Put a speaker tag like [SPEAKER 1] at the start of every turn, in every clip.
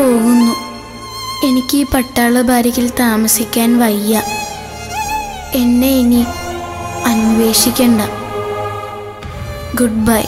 [SPEAKER 1] പോകുന്നു എനിക്ക് ഈ പട്ടാള ബാരിക്കിൽ താമസിക്കാൻ വയ്യ എന്നെ ഇനി അന്വേഷിക്കണ്ട ഗുഡ് ബൈ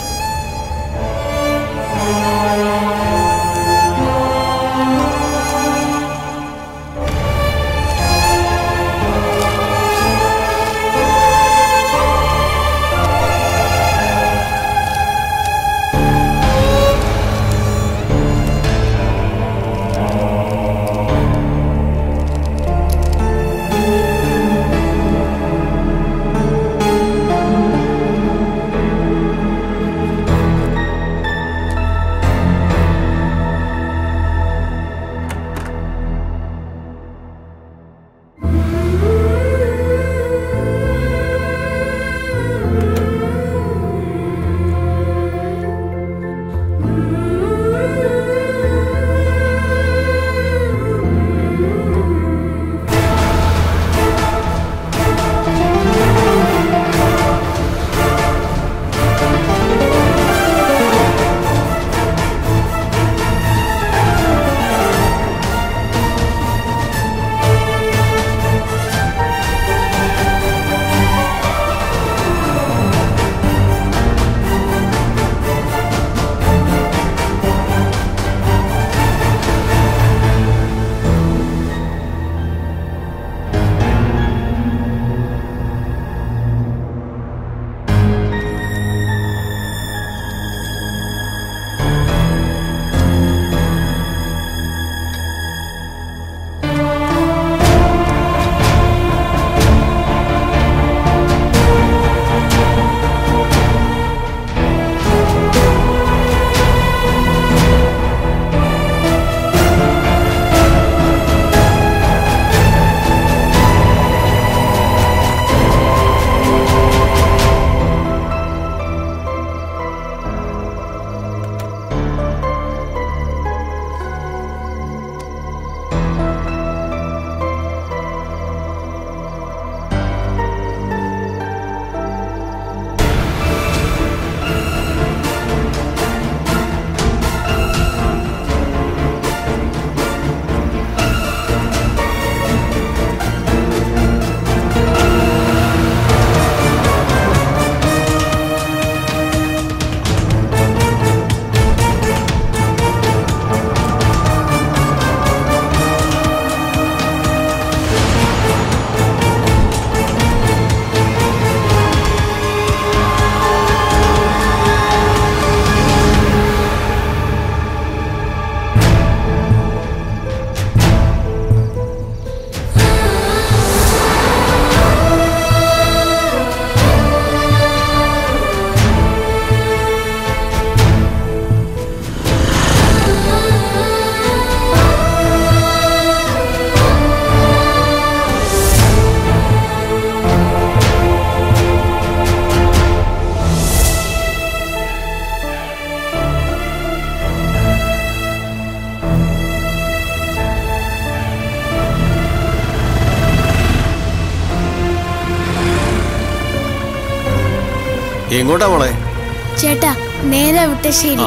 [SPEAKER 2] എങ്ങോട്ടാ മോളെ
[SPEAKER 1] ചേട്ടാ നേരെ വിട്ട ശരി
[SPEAKER 2] ആ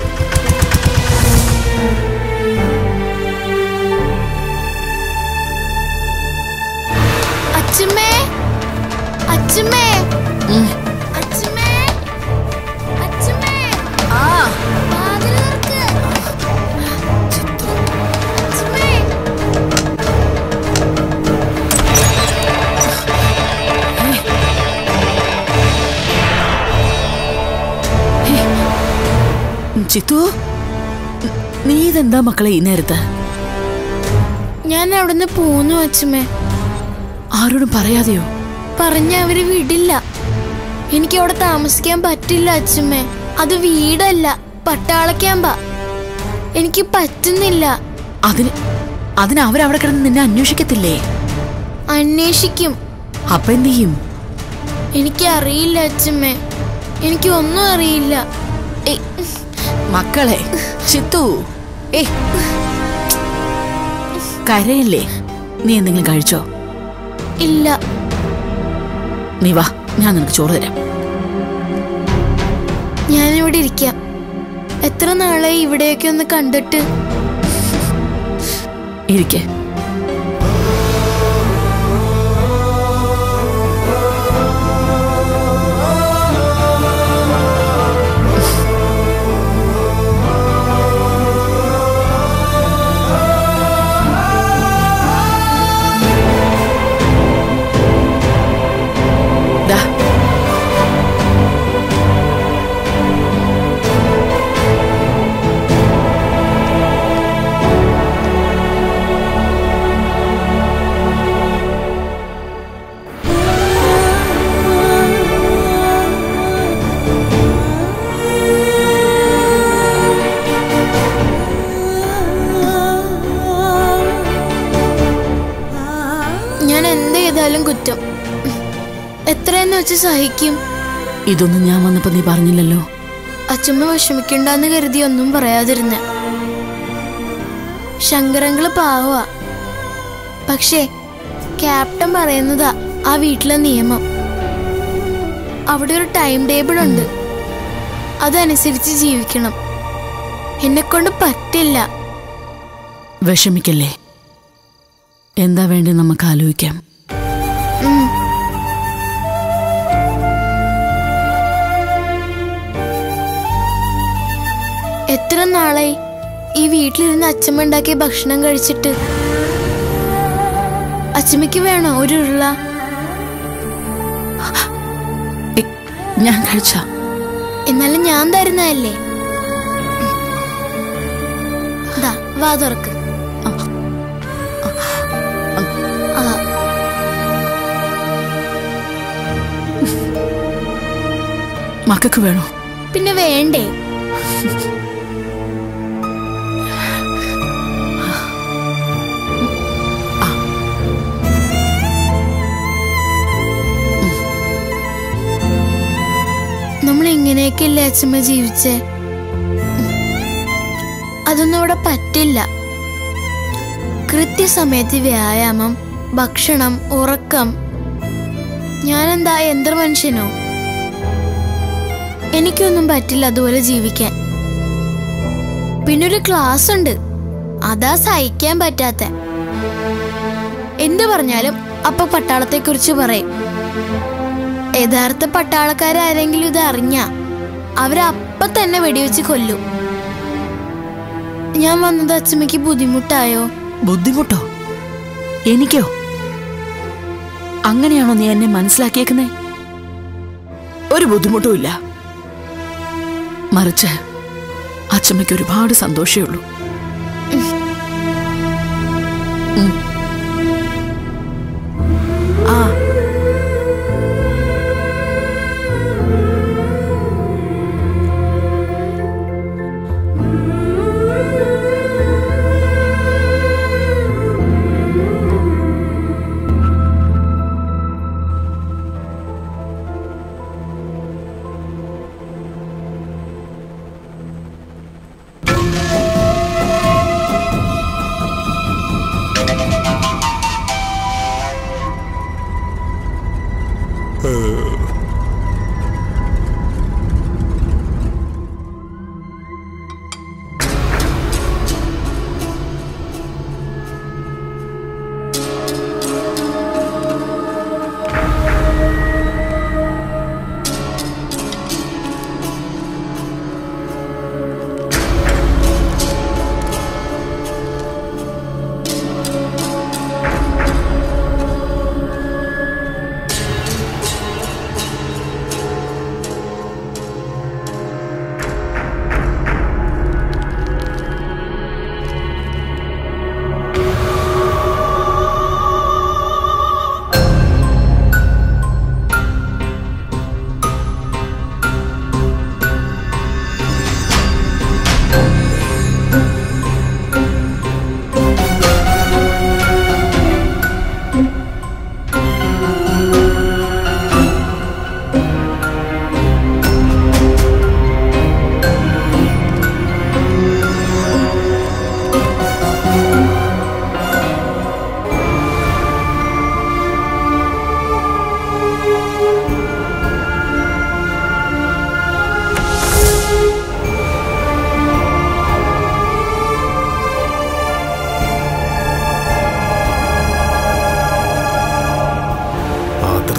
[SPEAKER 1] അച്ഛമ്മേ അച്ഛമ്മേ അച്ഛമ്മേ അച്ഛമ്മേ
[SPEAKER 3] ആ
[SPEAKER 1] വാതിൽ തുറക്ക്. അച്ഛമ്മേ
[SPEAKER 3] ചിത്തു നീ ഇതെന്താ മക്കളെ ഈ നേരത്ത്
[SPEAKER 1] ഞാൻ അവിടുന്ന് പോന്നു അച്ഛമ്മേ
[SPEAKER 3] ആരോടും പറയാതെയോ
[SPEAKER 1] പറഞ്ഞ അവര് വിടില്ല എനിക്ക് അവിടെ താമസിക്കാൻ പറ്റില്ല അച്ഛമ്മേ അത് വീടല്ല പട്ടാള ക്യാമ്പാ എനിക്ക് പറ്റുന്നില്ല
[SPEAKER 3] അതിന് അതിന് അവരവിടെ കിടന്ന് നിന്നെ അന്വേഷിക്കത്തില്ലേ
[SPEAKER 1] അന്വേഷിക്കും
[SPEAKER 3] അപ്പൊ എന്ത് ചെയ്യും
[SPEAKER 1] എനിക്കറിയില്ല അച്ഛമ്മേ എനിക്ക് ഒന്നും അറിയില്ല ഏയ്,
[SPEAKER 3] മക്കളെ ചിത്തു ഏ കരയല്ലേ നീ എന്തെങ്കിലും കഴിച്ചോ
[SPEAKER 1] ഇല്ല
[SPEAKER 3] നീ വാ ഞാൻ നിനക്ക് ചോറ് തരാം
[SPEAKER 1] ഞാനിവിടെ ഇരിക്കാം എത്ര നാളായി ഇവിടെയൊക്കെ ഒന്ന് കണ്ടിട്ട്
[SPEAKER 3] ഇരിക്കെ ദാ
[SPEAKER 1] ഞാൻ എന്ത് ചെയ്താലും കുറ്റം എത്രയെന്ന് വെച്ച് സഹിക്കും
[SPEAKER 3] ഇതൊന്നും ഞാൻ വന്നപ്പോ നീ പറഞ്ഞില്ലല്ലോ
[SPEAKER 1] അച്ഛമ്മ വിഷമിക്കണ്ടെന്ന് കരുതി ഒന്നും പറയാതിരുന്ന ശങ്കരങ്ങള് പാവ പക്ഷേ ക്യാപ്റ്റൻ പറയുന്നതാ ആ വീട്ടിലെ നിയമം അവിടെ ഒരു ടൈം ടേബിൾ ഉണ്ട് അതനുസരിച്ച് ജീവിക്കണം എന്നെ കൊണ്ട് പറ്റില്ല
[SPEAKER 3] വിഷമിക്കല്ലേ എന്താ വേണ്ടി നമുക്ക് ആലോചിക്കാം
[SPEAKER 1] ഉം. എത്ര നാളായി ഈ വീട്ടിലിരുന്ന് അച്ഛമ്മ ഉണ്ടാക്കിയ ഭക്ഷണം കഴിച്ചിട്ട് അച്ഛമ്മയ്ക്ക് വേണോ ഒരു ഉരുള
[SPEAKER 3] എ, ഞാൻ കഴിച്ച
[SPEAKER 1] എന്നാലും ഞാൻ തരുന്നതല്ലേ ദാ, വാ തുറക്ക് ആ,
[SPEAKER 3] മക്കൾക്ക് വേണോ
[SPEAKER 1] പിന്നെ വേണ്ടേ നമ്മൾ ഇങ്ങനെയൊക്കെയല്ലേ അച്ഛമ്മ ജീവിച്ചേ അതൊന്നും അവിടെ പറ്റില്ല കൃത്യസമയത്ത് വ്യായാമം ഭക്ഷണം ഉറക്കം ഞാനെന്താ യന്ത്രമനുഷ്യനോ എനിക്കൊന്നും പറ്റില്ല അതുപോലെ ജീവിക്കാൻ പിന്നൊരു ക്ലാസ് ഉണ്ട് അതാ സഹിക്കാൻ പറ്റാത്ത എന്തു പറഞ്ഞാലും അപ്പൊ പട്ടാളത്തെ കുറിച്ച് പറയും യഥാർത്ഥ പട്ടാളക്കാരാരെങ്കിലും ഇത് അറിഞ്ഞ അവരപ്പ തന്നെ വെടിവെച്ച് കൊല്ലും ഞാൻ വന്നത് അച്ഛമ്മയ്ക്ക് ബുദ്ധിമുട്ടായോ
[SPEAKER 3] ബുദ്ധിമുട്ടോ എനിക്കോ അങ്ങനെയാണോ നീ എന്നെ മനസ്സിലാക്കിയേക്കുന്നേ ഒരു ബുദ്ധിമുട്ടും ഇല്ല മറിച്ച് അച്ചമ്മയ്ക്ക് ഒരുപാട് സന്തോഷമേ ഉള്ളൂ ഉം. ആ
[SPEAKER 1] ആ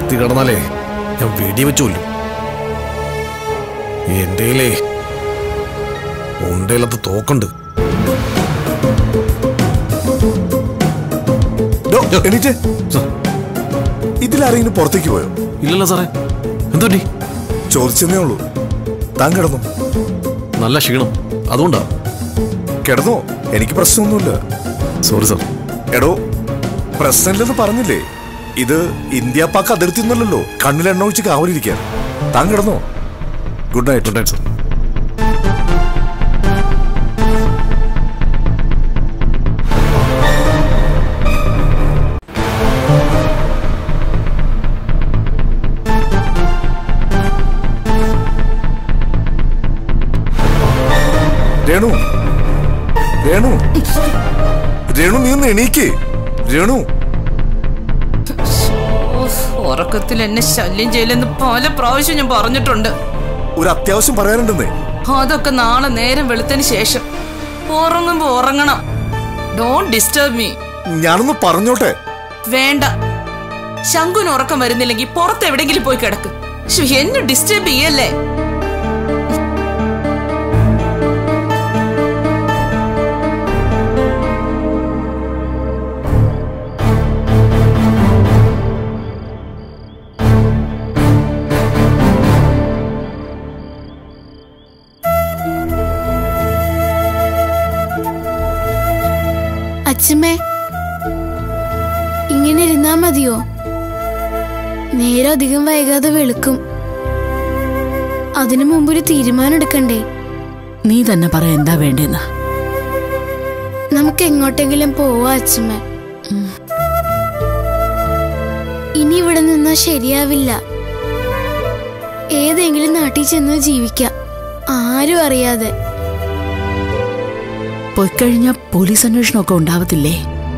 [SPEAKER 2] ശക്തി കടന്നാലേ ഞാൻ വെടിവെച്ചു കൊല്ലും എന്റെയിലേ ഉണ്ടയിലത്ത് തോക്കുണ്ട്
[SPEAKER 4] ഡോ, എണീറ്റ് ഇതിലാരെങ്കിലും പുറത്തേക്ക് പോയോ
[SPEAKER 2] ഇല്ലല്ലോ സാറേ എന്തുപറ്റി
[SPEAKER 4] ചോദിച്ചെന്നേ ഉള്ളൂ താൻ കിടന്നു
[SPEAKER 2] നല്ല ക്ഷീണം അതുകൊണ്ടാ
[SPEAKER 4] കിടന്നോ എനിക്ക് പ്രശ്നമൊന്നുമില്ല
[SPEAKER 2] സോറി സാർ
[SPEAKER 4] എടോ പ്രശ്നമില്ലെന്ന് പറഞ്ഞില്ലേ ഇത് ഇന്ത്യ പാക് അതിർത്തി ഒന്നുമല്ലല്ലോ കണ്ണിൽ എണ്ണ ഒഴിച്ച് കാവലിരിക്കാൻ താൻ കിടന്നോ good night
[SPEAKER 2] good night sir
[SPEAKER 4] Renu Renu Renu നീ ഒന്ന് എണീക്ക് രേണു
[SPEAKER 5] ഓഫ്, ഉറക്കത്തിൽ എന്നെ ശല്യം ചെയ്യില്ലെന്ന് പല പ്രാവശ്യം ഞാൻ പറഞ്ഞിട്ടുണ്ട്
[SPEAKER 4] ഒരു അത്യാവശ്യം പറയാനുണ്ടെന്നേ
[SPEAKER 5] അതൊക്കെ നാളെ നേരം വെളുത്തതിന് ശേഷം ഉറങ്ങുമ്പോ ഉറങ്ങണം ഡോണ്ട് ഡിസ്റ്റർബ് മീ
[SPEAKER 4] ഞാനൊന്ന് പറഞ്ഞോട്ടെ
[SPEAKER 5] വേണ്ട ശങ്കുന് ഉറക്കം വരുന്നില്ലെങ്കിൽ പുറത്ത് എവിടെങ്കിലും പോയി കിടക്ക് ശ്ശോ, എന്നെ ഡിസ്റ്റർബ് ചെയ്യല്ലേ
[SPEAKER 1] അച്ഛമ്മേ ഇങ്ങനെ ഇരുന്നാ മതിയോ നേരം അധികം വൈകാതെ വെളുക്കും അതിനു മുമ്പ് ഒരു തീരുമാനം എടുക്കണ്ടേ
[SPEAKER 3] നീ തന്നെ പറ എന്താ വേണ്ടെന്ന്
[SPEAKER 1] നമുക്ക് എങ്ങോട്ടെങ്കിലും പോവാ അച്ഛമ്മ ഇനി ഇവിടെ നിന്നാ ശരിയാവില്ല ഏതെങ്കിലും നാട്ടിൽ ചെന്ന് ജീവിക്കാം ആരും അറിയാതെ
[SPEAKER 3] പൊയ്ക്കഴിഞ്ഞ പോലീസ് അന്വേഷണമൊക്കെ ഉണ്ടാവത്തില്ലേ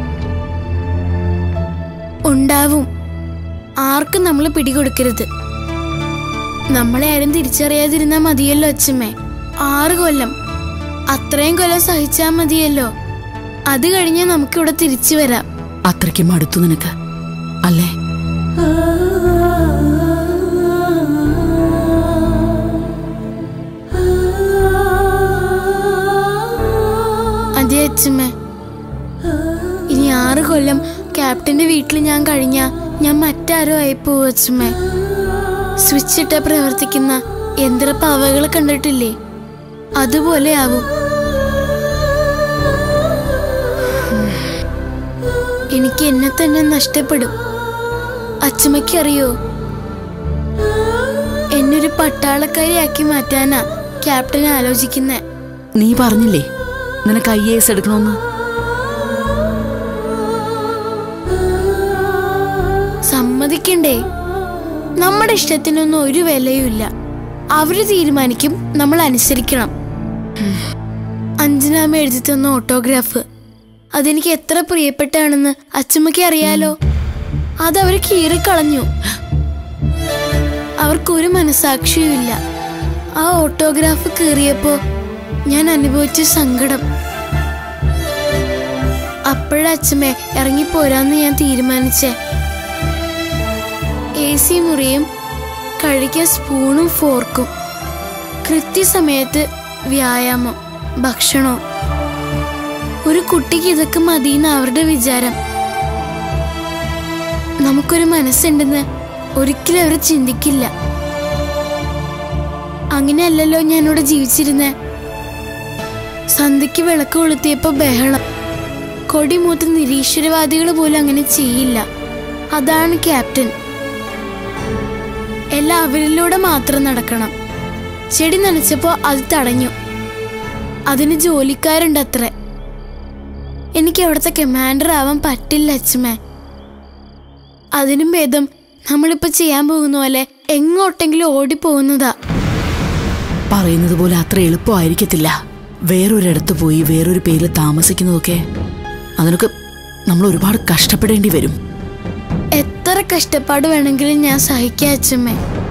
[SPEAKER 1] ഉണ്ടാവും ആർക്കും നമ്മൾ പിടികൊടുക്കരുത് നമ്മളെ ആരും തിരിച്ചറിയാതിരുന്നാ മതിയല്ലോ അച്ഛമ്മേ ആറ് കൊല്ലം അത്രയും കൊല്ലം സഹിച്ചാ മതിയല്ലോ അത് കഴിഞ്ഞ് നമുക്കിവിടെ തിരിച്ചു വരാം
[SPEAKER 3] അത്രയ്ക്ക് മടുത്തു നിനക്ക് അല്ലേ
[SPEAKER 1] അതെ അച്ഛമ്മേ ഇനി ആറ് കൊല്ലം ക്യാപ്റ്റന്റെ വീട്ടിൽ ഞാൻ കഴിഞ്ഞ ഞാൻ മറ്റാരോ ആയി പോവും അച്ഛമ്മേ സ്വിച്ച് ഇട്ട് പ്രവർത്തിക്കുന്ന യന്ത്രപ്പാവകൾ കണ്ടിട്ടില്ലേ അതുപോലെ ആവും എനിക്ക് എന്നെ തന്നെ നഷ്ടപ്പെടും അച്ഛമ്മയ്ക്ക് അറിയോ എന്നൊരു പട്ടാളക്കാരിയാക്കി മാറ്റാനാ ക്യാപ്റ്റൻ ആലോചിക്കുന്നേ
[SPEAKER 3] നീ പറഞ്ഞില്ലേ നിനക്ക് ഐ എ എസ് എടുക്കണമെന്ന്
[SPEAKER 1] സമ്മതിക്കണ്ടേ നമ്മുടെ ഇഷ്ടത്തിനൊന്നും ഒരു വിലയുമില്ല അവര് തീരുമാനിക്കും നമ്മൾ അനുസരിക്കണം അഞ്ജനാമ എഴുതി തന്ന ഓട്ടോഗ്രാഫ് അതെനിക്ക് എത്ര പ്രിയപ്പെട്ടാണെന്ന് അച്ഛമ്മയ്ക്ക് അറിയാലോ അതവര് കീറിക്കളഞ്ഞു അവർക്കൊരു മനസാക്ഷിയുമില്ല ആ ഓട്ടോഗ്രാഫ് കീറിയപ്പോ ഞാൻ അനുഭവിച്ച സങ്കടം അപ്പോഴച്ഛമ്മേ ഇറങ്ങിപ്പോരാന്ന് ഞാൻ തീരുമാനിച്ചേ എ സി മുറിയും കഴിക്കാൻ സ്പൂണും ഫോർക്കും കൃത്യസമയത്ത് വ്യായാമം ഭക്ഷണവും ഒരു കുട്ടിക്ക് ഇതൊക്കെ മതിയെന്ന് അവരുടെ വിചാരം നമുക്കൊരു മനസ്സുണ്ടെന്ന് ഒരിക്കലും അവർ ചിന്തിക്കില്ല അങ്ങനെയല്ലല്ലോ ഞാനിവിടെ ജീവിച്ചിരുന്നേ സന്ധ്യക്ക് വിളക്ക് കൊളുത്തിയപ്പോ ബഹളം കൊടിമൂത്ത് നിരീശ്വരവാദികൾ പോലും അങ്ങനെ ചെയ്യില്ല അതാണ് ക്യാപ്റ്റൻ എല്ലാം അവരിലൂടെ മാത്രം നടക്കണം ചെടി നനച്ചപ്പോ അത് തടഞ്ഞു അതിന് ജോലിക്കാരുണ്ട് അത്രേ എനിക്ക് അവിടുത്തെ കമാൻഡർ ആവാൻ പറ്റില്ല അച്ഛമ്മേ അതിനും ഭേദം നമ്മളിപ്പോ ചെയ്യാൻ പോകുന്ന പോലെ എങ്ങോട്ടെങ്കിലും ഓടിപ്പോകുന്നതാ
[SPEAKER 3] പറയുന്നത് പോലെ അത്ര എളുപ്പമായിരിക്കത്തില്ല വേറൊരിടത്ത് പോയി വേറൊരു പേരിൽ താമസിക്കുന്നതൊക്കെ അതിനൊക്കെ നമ്മൾ ഒരുപാട് കഷ്ടപ്പെടേണ്ടി വരും
[SPEAKER 1] എത്ര കഷ്ടപ്പാട് വേണമെങ്കിലും ഞാൻ സഹിക്കാം അച്ഛമ്മേ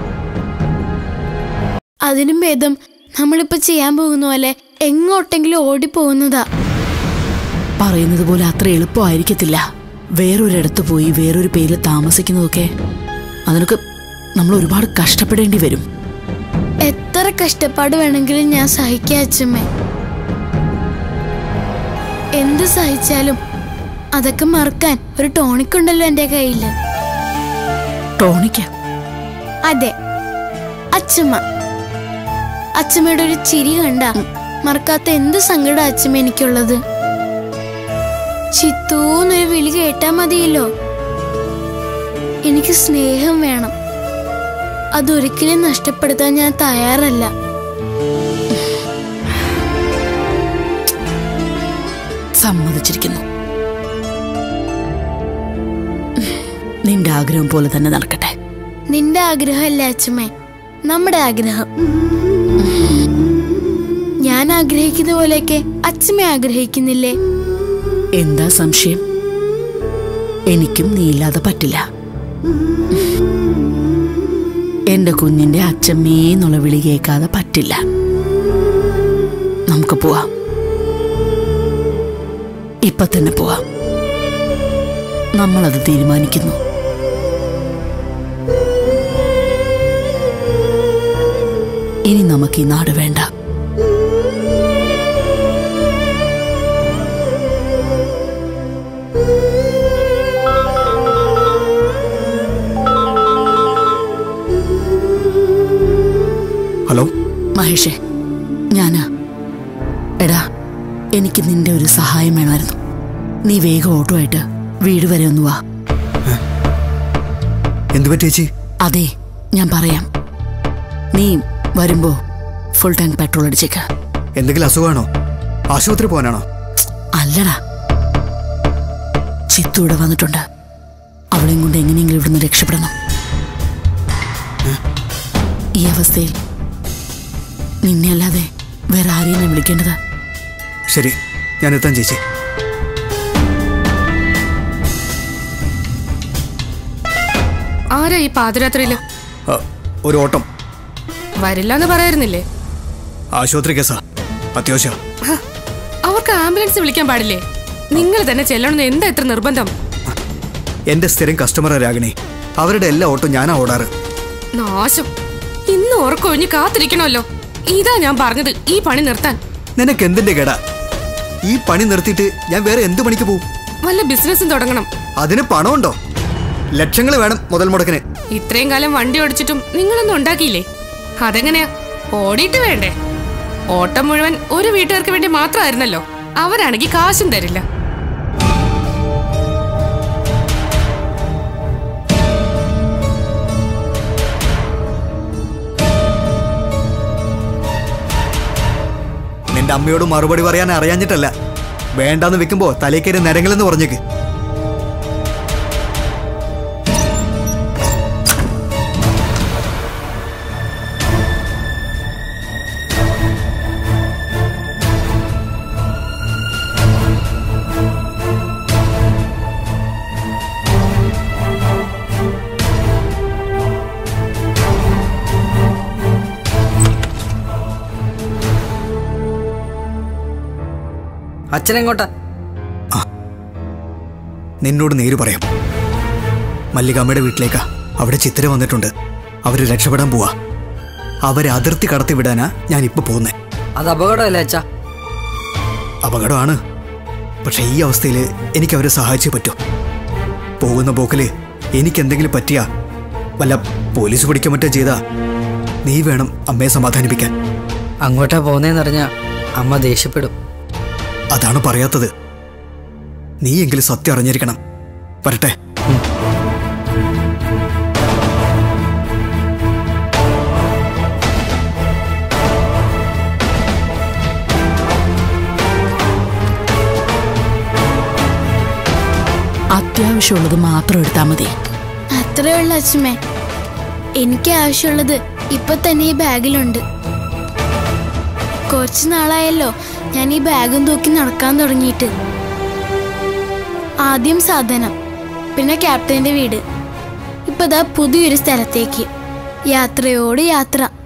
[SPEAKER 1] അതിനും ഭേദം നമ്മളിപ്പോ ചെയ്യാൻ പോകുന്ന പോലെ എങ്ങോട്ടെങ്കിലും ഓടിപ്പോകുന്നതാ
[SPEAKER 3] പറയുന്നത് പോലെ അത്ര എളുപ്പമായിരിക്കത്തില്ല വേറൊരിടത്ത് പോയി വേറൊരു പേരിൽ താമസിക്കുന്നതൊക്കെ അതിനൊക്കെ നമ്മൾ ഒരുപാട് കഷ്ടപ്പെടേണ്ടി വരും
[SPEAKER 1] എത്ര കഷ്ടപ്പാട് വേണമെങ്കിലും ഞാൻ സഹിക്കാം അച്ഛമ്മേ എന്ത് സഹിച്ചാലും അതൊക്കെ മറക്കാൻ ഒരു ടോണിക് ഉണ്ടല്ലോ എന്റെ കയ്യില്
[SPEAKER 3] ടോണിക്ക
[SPEAKER 1] അതെ അച്ഛമ്മ അച്ഛമ്മയുടെ ഒരു ചിരി കണ്ട മറക്കാത്ത എന്ത് സങ്കട അച്ഛമ്മ എനിക്കുള്ളത് ചിത്തൂന്നൊരു വിളി കേട്ടാ മതിയല്ലോ എനിക്ക് സ്നേഹം വേണം അതൊരിക്കലും നഷ്ടപ്പെടുത്താൻ ഞാൻ തയ്യാറല്ല
[SPEAKER 3] സമ്മതിച്ചിരിക്കുന്നു നിന്റെ ആഗ്രഹം പോലെ തന്നെ നടക്കട്ടെ
[SPEAKER 1] നിന്റെ ആഗ്രഹമല്ല അച്ഛമ്മേ നമ്മുടെ ആഗ്രഹം ഞാൻ ആഗ്രഹിക്കുന്ന പോലെയൊക്കെ അച്ഛമ്മ ആഗ്രഹിക്കുന്നില്ലേ
[SPEAKER 3] എന്താ സംശയം എനിക്കും നീ ഇല്ലാതെ പറ്റില്ല എന്റെ കുഞ്ഞിന്റെ അച്ഛമ്മേ എന്നുള്ള വിളി കേൾക്കാതെ പറ്റില്ല നമുക്ക് പോവാം ഇപ്പൊ തന്നെ പോവാം നമ്മളത് തീരുമാനിക്കുന്നു ഇനി നമുക്ക് ഈ നാട് വേണ്ട
[SPEAKER 4] ഹലോ
[SPEAKER 3] മഹേഷേ ഞാനാ എടാ എനിക്ക് നിന്റെ ഒരു സഹായം വേണമായിരുന്നു നീ വേഗം ഓട്ടോ ആയിട്ട് വീട് വരെ ഒന്ന് വാ
[SPEAKER 6] എന്തു പറ്റി ചേച്ചി
[SPEAKER 3] അതെ ഞാൻ പറയാം നീ വരുമ്പോ ഫുൾ ടാങ്ക് പെട്രോൾ അടിച്ചേക്ക
[SPEAKER 6] എന്തെങ്കിലും അസുഖമാണോ ആശുപത്രി പോകാനാണോ
[SPEAKER 3] അല്ലടാ ചിത്തു ഇവിടെ വന്നിട്ടുണ്ട് അവളെയും കൊണ്ട് എങ്ങനെയെങ്കിലും ഇവിടുന്ന് രക്ഷപ്പെടണം ഈ അവസ്ഥയിൽ നിന്നെ അല്ലാതെ വേറെ ആരെയും ഞാൻ വിളിക്കേണ്ടത്
[SPEAKER 6] ശരി ഞാൻ എത്താൻ ചേച്ചി
[SPEAKER 7] ആരാ ഈ പാതിരാത്രിയില്
[SPEAKER 6] ആ, ഒരു ഓട്ടം
[SPEAKER 7] വരില്ല എന്ന് പറയായിരുന്നില്ലേ
[SPEAKER 6] ആശുപത്രി കേസാ അത്യാവശ്യം
[SPEAKER 7] ഹ, അവർക്ക് ആംബുലൻസ് വിളിക്കാൻ പാടില്ലേ നിങ്ങൾ തന്നെ ചെല്ലണമെന്ന് എന്താ ഇത്ര നിർബന്ധം
[SPEAKER 6] എന്റെ സ്ഥിരം കസ്റ്റമറാ രാഗിണി അവരുടെ എല്ലാ ഓട്ടം ഞാനാ ഓടാറ്
[SPEAKER 7] നാശം ഇന്ന് ഉറക്കൊഴിഞ്ഞ് കാത്തിരിക്കണമല്ലോ ഇതാ ഞാൻ പറഞ്ഞത് ഈ പണി നിർത്താൻ
[SPEAKER 6] നിനക്ക് എന്തിന്റെ കേടാ ഈ പണി നിർത്തിയിട്ട് ഞാൻ വേറെ എന്ത് പണിക്ക് പോവും
[SPEAKER 7] വല്ല ബിസിനസ്സും തുടങ്ങണം
[SPEAKER 6] അതിന് പണമുണ്ടോ ലക്ഷങ്ങൾ വേണം മുതൽ മുടക്കിന്
[SPEAKER 7] ഇത്രയും കാലം വണ്ടി ഓടിച്ചിട്ടും നിങ്ങളൊന്നും ഉണ്ടാക്കിയില്ലേ അതെങ്ങനെയാ ഓടിയിട്ട് വേണ്ടേ ഓട്ടം മുഴുവൻ ഒരു വീട്ടുകാർക്ക് വേണ്ടി മാത്രമായിരുന്നല്ലോ അവരാണെങ്കിൽ കാശും തരില്ല
[SPEAKER 6] നിന്റെ അമ്മയോട് മറുപടി പറയാൻ അറിയാഞ്ഞിട്ടല്ല വേണ്ടാന്ന് വെക്കുമ്പോ തലേക്കേരി നരങ്ങളെന്ന് പറഞ്ഞേക്ക്
[SPEAKER 8] അച്ഛനെങ്ങോട്ടാ
[SPEAKER 6] നിന്നോട് നേര് പറയാം മല്ലികാമ്മയുടെ വീട്ടിലേക്കാ അവിടെ ചിത്തിര വന്നിട്ടുണ്ട് അവര് രക്ഷപ്പെടാൻ പോവാ അവരെ അതിർത്തി കടത്തി വിടാനാ ഞാൻ ഇപ്പൊ പോകുന്നേ
[SPEAKER 8] അത് അപകടമല്ലേ അച്ഛാ
[SPEAKER 6] അപകടമാണ് പക്ഷെ ഈ അവസ്ഥയിൽ എനിക്ക് അവരെ സഹായിച്ചേ പറ്റൂ പോകുന്ന പോക്കില് എനിക്ക് എന്തെങ്കിലും പറ്റിയാ വല്ല പോലീസ് പിടിക്കാൻ മറ്റോ ചെയ്താ നീ വേണം അമ്മയെ സമാധാനിപ്പിക്കാൻ
[SPEAKER 8] അങ്ങോട്ടാ പോകുന്നതെന്നറിഞ്ഞ അമ്മ ദേഷ്യപ്പെടും
[SPEAKER 6] അതാണ് പറയാത്തത് നീ എങ്കിലും സത്യം അറിഞ്ഞിരിക്കണം വരട്ടെ
[SPEAKER 3] അത്യാവശ്യമുള്ളത് മാത്രം എടുത്താൽ മതി
[SPEAKER 1] അത്രേ ഉള്ളു അച്ഛമ്മേ എനിക്ക് ആവശ്യമുള്ളത് ഇപ്പൊ തന്നെ ഈ ബാഗിലുണ്ട് കുറച്ച് നാളായല്ലോ ഞാൻ ഈ ബാഗും തൂക്കി നടക്കാൻ തുടങ്ങിയിട്ട് ആദ്യം സാധനം പിന്നെ ക്യാപ്റ്റന്റെ വീട് ഇപ്പൊ ദാ പുതിയൊരു സ്ഥലത്തേക്ക് യാത്രയോട് യാത്ര